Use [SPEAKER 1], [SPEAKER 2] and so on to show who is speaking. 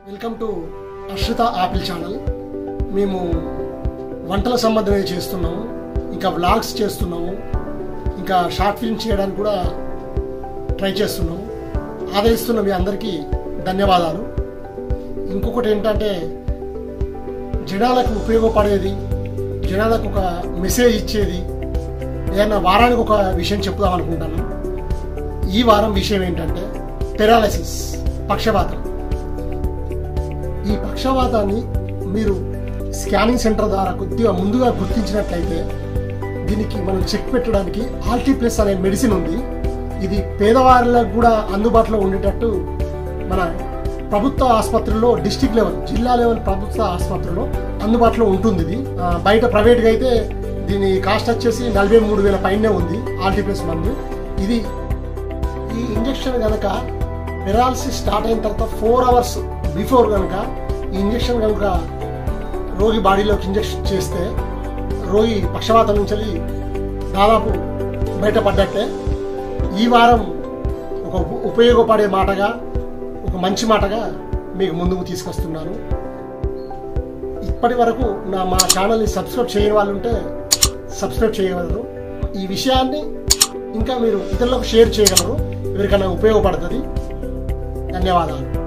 [SPEAKER 1] welcome to Arshita apple channel మేము వంటల సంబంధమే చేస్తున్నాము ఇంకా వ్లాగ్స్ చేస్తున్నాము ఇంకా షార్ట్ ఫిల్మ్ చేయడానికి కూడా ట్రై చేస్తున్నాము ఆదరిస్తున్న మీ అందరికీ ధన్యవాదాలు ఇంకొకటి ఏంటంటే జనాలకు ఉపయోగపడేది జనాలకు ఒక మెసేజ్ ఇచ్చేది ఏదైనా వారానికి ఒక విషయం చెప్దాం అనుకుంటాను ఈ వారం విషయం ఏంటంటే పెరాలసిస్ పక్షపాతం ఈ పక్షవాతాన్ని మీరు స్కానింగ్ సెంటర్ ద్వారా కొద్దిగా ముందుగా గుర్తించినట్లయితే దీనికి మనం చెక్ పెట్టడానికి ఆల్టీ ప్లస్ అనే మెడిసిన్ ఉంది ఇది పేదవాళ్ళకు కూడా అందుబాటులో ఉండేటట్టు మన ప్రభుత్వ ఆసుపత్రుల్లో డిస్టిక్ లెవెల్ జిల్లా లెవెల్ ప్రభుత్వ ఆసుపత్రుల్లో అందుబాటులో ఉంటుంది ఇది ఆ, బయట ప్రైవేట్గా అయితే దీని కాస్ట్ వచ్చేసి నలభై మూడు వేల పైనే ఉంది ఆల్టీ ప్లస్ మందు ఇది ఈ ఇంజెక్షన్ కనుక పెరాలసిస్ స్టార్ట్ అయిన తర్వాత ఫోర్ అవర్స్ బిఫోర్ కనుక ఈ ఇంజెక్షన్ కనుక రోగి బాడీలోకి ఇంజెక్షన్ చేస్తే రోగి పక్షవాతం నుంచి వెళ్ళి దాదాపు బయటపడ్డట్టే ఈ వారం ఒక ఉప- ఉపయోగపడే మాటగా ఒక మంచి మాటగా మీకు ముందుకు తీసుకొస్తున్నాను ఇప్పటి వరకు నా మా ఛానల్ని సబ్స్క్రైబ్ చేయని వాళ్ళు ఉంటే సబ్స్క్రైబ్ చేయగలరు ఈ విషయాన్ని ఇంకా మీరు ఇతరులకు షేర్ చేయగలరు ఎవరికైనా ఉపయోగపడుతుంది ధన్యవాదాలు